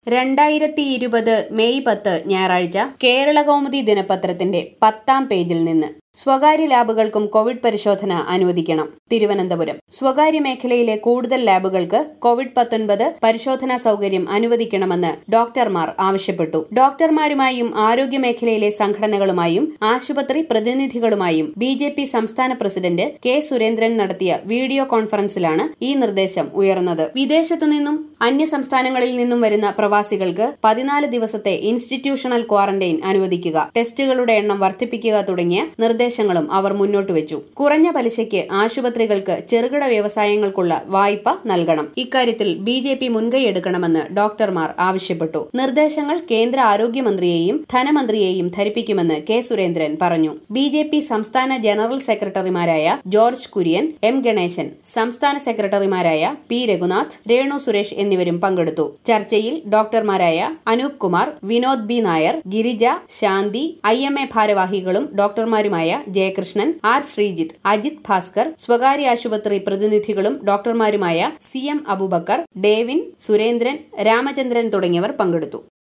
രണ്ടായിരത്തി ഇരുപത് മെയ് പത്ത് ഞായറാഴ്ച കേരളകൗമുദി ദിനപത്രത്തിന്റെ പത്താം പേജിൽ നിന്ന് സ്വകാര്യ ലാബുകൾക്കും കോവിഡ് പരിശോധന അനുവദിക്കണം തിരുവനന്തപുരം സ്വകാര്യ മേഖലയിലെ കൂടുതൽ ലാബുകൾക്ക് കോവിഡ് പത്തൊൻപത് പരിശോധനാ സൗകര്യം അനുവദിക്കണമെന്ന് ഡോക്ടർമാർ ആവശ്യപ്പെട്ടു ഡോക്ടർമാരുമായും ആരോഗ്യ മേഖലയിലെ സംഘടനകളുമായും ആശുപത്രി പ്രതിനിധികളുമായും ബി ജെ പി സംസ്ഥാന പ്രസിഡന്റ് കെ സുരേന്ദ്രൻ നടത്തിയ വീഡിയോ കോൺഫറൻസിലാണ് ഈ നിർദ്ദേശം ഉയർന്നത് വിദേശത്തു നിന്നും അന്യ സംസ്ഥാനങ്ങളിൽ നിന്നും വരുന്ന പ്രവാസികൾക്ക് പതിനാല് ദിവസത്തെ ഇൻസ്റ്റിറ്റ്യൂഷണൽ ക്വാറന്റൈൻ അനുവദിക്കുക ടെസ്റ്റുകളുടെ എണ്ണം വർദ്ധിപ്പിക്കുക തുടങ്ങിയ നിർദ്ദേശങ്ങളും അവർ മുന്നോട്ട് വെച്ചു കുറഞ്ഞ പലിശയ്ക്ക് ആശുപത്രികൾക്ക് ചെറുകിട വ്യവസായങ്ങൾക്കുള്ള വായ്പ നൽകണം ഇക്കാര്യത്തിൽ ബി ജെ പി മുൻകൈയെടുക്കണമെന്ന് ഡോക്ടർമാർ ആവശ്യപ്പെട്ടു നിർദ്ദേശങ്ങൾ കേന്ദ്ര ആരോഗ്യമന്ത്രിയെയും ധനമന്ത്രിയെയും ധരിപ്പിക്കുമെന്ന് കെ സുരേന്ദ്രൻ പറഞ്ഞു ബി ജെ പി സംസ്ഥാന ജനറൽ സെക്രട്ടറിമാരായ ജോർജ് കുര്യൻ എം ഗണേശൻ സംസ്ഥാന സെക്രട്ടറിമാരായ പി രഘുനാഥ് രേണു സുരേഷ് എന്നിവരും പങ്കെടുത്തു ചർച്ചയിൽ ഡോക്ടർമാരായ Anoop Kumar Vinod B Nair Girija Shanthi I M A ഭാരവാഹികളും ഡോക്ടർമാരുമായ ജയകൃഷ്ണൻ ആർ ശ്രീജിത്ത് അജിത് ഭാസ്കർ സ്വകാര്യ ആശുപത്രി പ്രതിനിധികളും ഡോക്ടർമാരുമായ സി എം അബൂബക്കർ ഡേവിൻ സുരേന്ദ്രൻ രാമചന്ദ്രൻ തുടങ്ങിയവർ പങ്കെടുത്തു